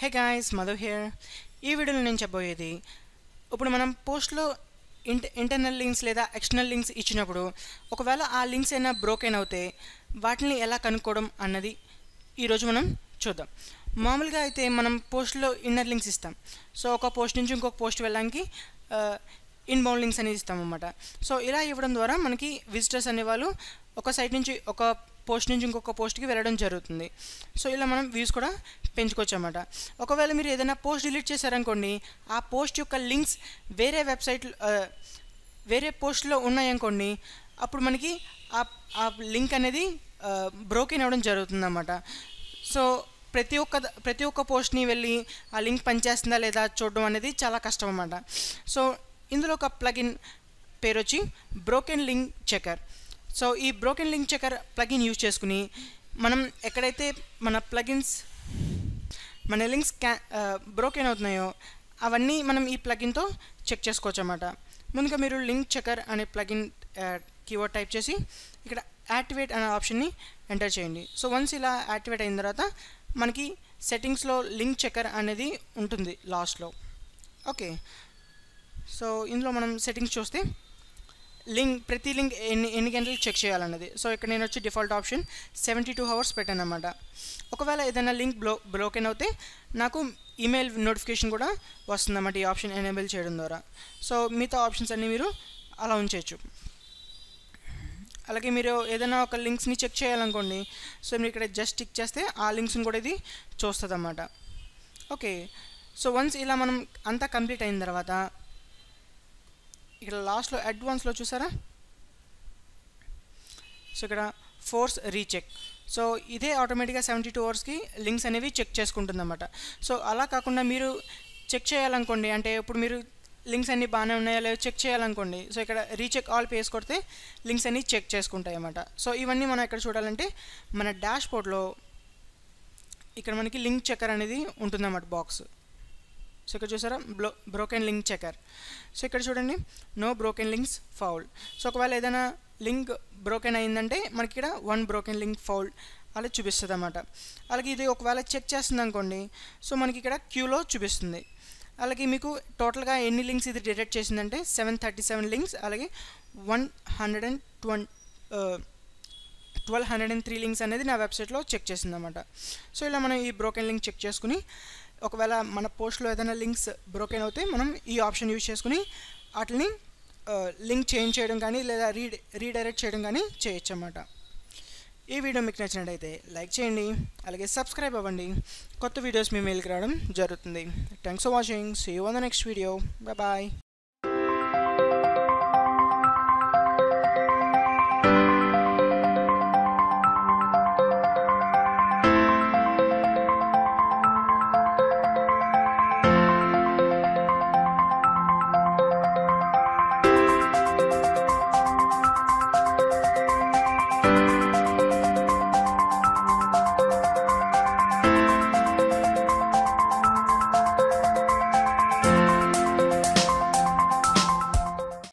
hey guys Madhu here ఈ వీడియోలో నేను చెప్పబోయేది ఇప్పుడు మనం పోస్ట్లో ఇంట ఇంటర్నల్ లింక్స్ లేదా ఎక్స్టర్నల్ లింక్స్ ఇచ్చినప్పుడు ఒకవేళ ఆ లింక్స్ అయినా బ్రోకెన్ అవుతే వాటిని ఎలా కనుక్కోవడం అన్నది ఈరోజు మనం చూద్దాం మామూలుగా అయితే మనం పోస్ట్లో ఇన్నర్ లింక్స్ ఇస్తాం సో ఒక పోస్ట్ నుంచి ఇంకొక పోస్ట్ వెళ్ళడానికి ఇన్బౌండ్ లింక్స్ అనేది ఇస్తాం అన్నమాట సో ఇలా ఇవ్వడం ద్వారా మనకి విజిటర్స్ అనేవాళ్ళు ఒక సైట్ నుంచి ఒక పోస్ట్ నుంచి ఇంకొక పోస్ట్కి వెళ్ళడం జరుగుతుంది సో ఇలా మనం వ్యూస్ కూడా పెంచుకోవచ్చు అన్నమాట ఒకవేళ మీరు ఏదైనా పోస్ట్ డిలీట్ చేశారనుకోండి ఆ పోస్ట్ యొక్క లింక్స్ వేరే వెబ్సైట్ వేరే పోస్ట్లో ఉన్నాయనుకోండి అప్పుడు మనకి ఆ ఆ లింక్ అనేది బ్రోకెన్ అవ్వడం జరుగుతుందన్నమాట సో ప్రతి ఒక్క ప్రతి ఒక్క పోస్ట్ని వెళ్ళి ఆ లింక్ పనిచేస్తుందా లేదా చూడడం అనేది చాలా కష్టం అన్నమాట సో ఇందులో ఒక ప్లగిన్ పేరు వచ్చి బ్రోకెన్ లింక్ చెకర్ సో ఈ broken link checker plugin use చేసుకుని మనం ఎక్కడైతే మన ప్లగిన్స్ మన లింక్స్ క్యా బ్రోకెన్ అవుతున్నాయో అవన్నీ మనం ఈ ప్లగిన్తో చెక్ చేసుకోవచ్చు అన్నమాట ముందుగా మీరు లింక్ చెకర్ అనే ప్లగిన్ కీవర్డ్ టైప్ చేసి ఇక్కడ యాక్టివేట్ అనే ఆప్షన్ని ఎంటర్ చేయండి సో వన్స్ ఇలా యాక్టివేట్ అయిన తర్వాత మనకి సెట్టింగ్స్లో లింక్ చెకర్ అనేది ఉంటుంది లాస్ట్లో ఓకే సో ఇందులో మనం సెట్టింగ్స్ చూస్తే లింక్ ప్రతి లింక్ ఎన్ని ఎన్ని గంటలకు చెక్ చేయాలన్నది సో ఇక్కడ నేను వచ్చి default option seventy two hours పెట్టాను అనమాట ఒకవేళ ఏదైనా లింక్ బ్లో బ్రోకెన్ అవుతే నాకు ఈమెయిల్ నోటిఫికేషన్ కూడా వస్తుందన్నమాట ఈ ఆప్షన్ ఎనేబుల్ చేయడం ద్వారా సో మిగతా ఆప్షన్స్ అన్నీ మీరు అలా ఉంచవచ్చు అలాగే మీరు ఏదైనా ఒక లింక్స్ని చెక్ చేయాలనుకోండి సో మీరు ఇక్కడ జస్ట్ టిక్ చేస్తే ఆ లింక్స్ని కూడా ఇది చూస్తుంది అన్నమాట ఓకే సో వన్స్ ఇలా మనం అంతా కంప్లీట్ అయిన తర్వాత ఇక్కడ లాస్ట్లో అడ్వాన్స్లో చూసారా సో ఇక్కడ ఫోర్స్ రీచెక్ సో ఇదే ఆటోమేటిక్గా సెవెంటీ టూ అవర్స్కి లింక్స్ అనేవి చెక్ చేసుకుంటుందన్నమాట సో అలా కాకుండా మీరు చెక్ చేయాలనుకోండి అంటే ఇప్పుడు మీరు లింక్స్ అన్నీ బాగానే ఉన్నాయో లేదో చెక్ చేయాలనుకోండి సో ఇక్కడ రీచెక్ ఆల్ పేస్ కొడితే లింక్స్ అన్నీ చెక్ చేసుకుంటాయి అన్నమాట సో ఇవన్నీ మనం ఎక్కడ చూడాలంటే మన డాష్ బోర్డ్లో ఇక్కడ మనకి లింక్ చెక్కర్ అనేది ఉంటుందన్నమాట బాక్స్ సో ఇక్కడ చూసారా below broken link checker so ఇక్కడ చూడండి నో బ్రోకెన్ లింక్స్ ఫౌల్ సో ఒకవేళ ఏదైనా లింక్ బ్రోకెన్ అయిందంటే మనకి ఇక్కడ వన్ బ్రోకెన్ లింక్ ఫౌల్ అలా చూపిస్తుంది అన్నమాట అలాగే ఇది ఒకవేళ చెక్ చేస్తుంది అనుకోండి సో మనకి ఇక్కడ క్యూలో చూపిస్తుంది అలాగే మీకు టోటల్గా ఎన్ని లింక్స్ ఇది డిటెక్ట్ చేసిందంటే సెవెన్ థర్టీ సెవెన్ లింక్స్ అలాగే వన్ హండ్రెడ్ అండ్ ట్వం twelve hundred and three links అనేది నా వెబ్సైట్లో చెక్ చేసిందన్నమాట సో ఇలా మనం ఈ బ్రోకెన్ లింక్ చెక్ చేసుకుని ఒకవేళ మన పోస్ట్లో ఏదైనా లింక్స్ బ్రోకెన్ అవుతే మనం ఈ ఆప్షన్ యూజ్ చేసుకుని వాటిని లింక్ చేంజ్ చేయడం కానీ లేదా రీ రీడైరెక్ట్ చేయడం కానీ చేయొచ్చు అన్నమాట ఈ వీడియో మీకు నచ్చినట్టయితే లైక్ చేయండి అలాగే సబ్స్క్రైబ్ అవ్వండి కొత్త వీడియోస్ మీ మెయిల్కి రావడం జరుగుతుంది thanks for watching see you on the next video bye bye